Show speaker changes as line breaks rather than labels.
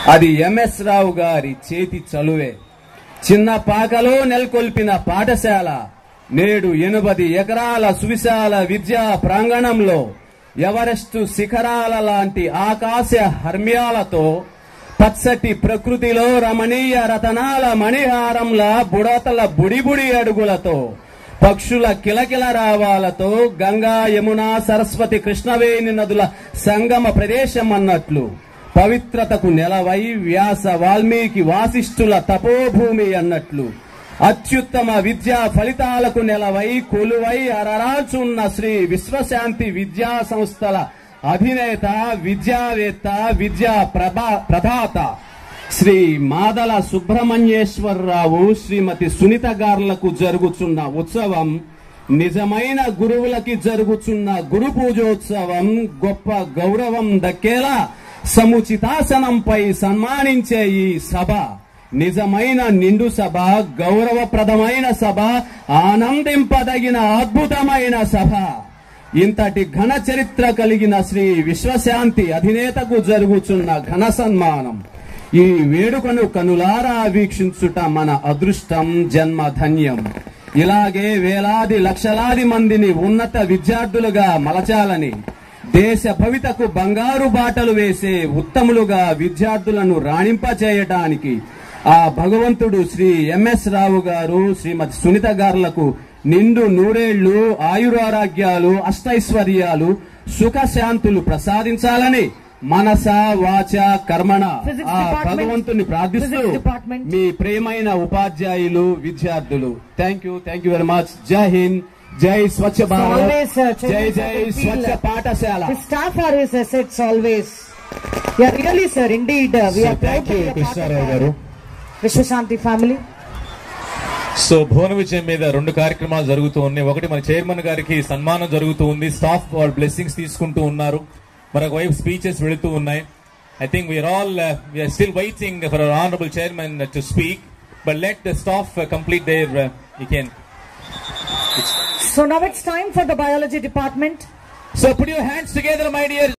అది ఎంఎస్ రావు గారి చేతి చలువే చిన్న పాకలో నెలకొల్పిన పాఠశాల నేడు ఎనుబది ఎకరాల సువిశాల విద్యా ప్రాంగణంలో ఎవరెస్టు శిఖరాల లాంటి ఆకాశ హర్మ్యాలతో పచ్చటి ప్రకృతిలో రమణీయ రతనాల మణిహారంలా బుడతల బుడిబుడి అడుగులతో పక్షుల కిలకిల రావాలతో గంగా యమున సరస్వతి కృష్ణవేణి నదుల సంగమ ప్రదేశం అన్నట్లు పవిత్రతకు నెలవై వ్యాస వాల్మీకి వాసిష్ఠుల తపోభూమి అన్నట్లు అత్యుత్తమ విద్యా ఫలితాలకు నెలవై కొలువై అరరాచున్న శ్రీ విశ్వశాంతి విద్యా సంస్థల అధినేత విద్యావేత్త విద్యా ప్రభా ప్రదాత శ్రీ మాదల సుబ్రహ్మణ్యేశ్వరరావు శ్రీమతి సునీత గార్లకు జరుగుతున్న ఉత్సవం నిజమైన గురువులకి జరుగుతున్న గురు పూజోత్సవం గొప్ప గౌరవం దక్కేలా సముచితాసనంపై సన్మానించే ఈ సభ నిజమైన నిండు సభ గౌరవప్రదమైన సభ ఆనందింపదగిన అద్భుతమైన సభ ఇంతటి ఘన చరిత్ర కలిగిన శ్రీ విశ్వశాంతి అధినేతకు జరుగుతున్న ఘన సన్మానం ఈ వేడుకను కనులారా వీక్షించుట మన అదృష్టం జన్మ ధన్యం ఇలాగే వేలాది లక్షలాది మందిని ఉన్నత విద్యార్థులుగా మలచాలని దేశ భవితకు బంగారు బాటలు వేసే ఉత్తములుగా విద్యార్థులను రాణింపచేయటానికి ఆ భగవంతుడు శ్రీ ఎంఎస్ రావు గారు శ్రీమతి సునీత గారులకు నిండు నూరేళ్లు ఆయురారోగ్యాలు అష్టైశ్వర్యాలు సుఖశాంతులు ప్రసాదించాలని మనస వాచ కర్మణ
Physics
ఆ
department.
భగవంతుని ప్రార్థిస్తూ
Physics department.
మీ ప్రియమైన ఉపాధ్యాయులు విద్యార్థులు thank you thank you very much Jai Hind Jai Swachh Bharat
always, uh,
Jai
children
Jai
have to feel,
Swachh
uh,
పాఠశాల
His staff are his assets always. Yeah, really, sir. Indeed, uh, we
So,
are proud
thank
to
you,
be a part of
Krishnarao
our
గారు.
Vishwashanti family.
So Bhuvana Vijayam మీద రెండు కార్యక్రమాలు జరుగుతూ ఉన్నాయి ఒకటి మన chairman గారికి సన్మానం జరుగుతూ ఉంది స్టాఫ్ వాళ్ళ బ్లెస్సింగ్స్ తీసుకుంటూ ఉన్నారు మరొక వైపు స్పీచెస్ వెళుతూ ఉన్నాయి I think we're all we're still waiting for our honourable chairman to speak but let the staff complete their you can
So now it's time for the biology department.
So put your hands together my dear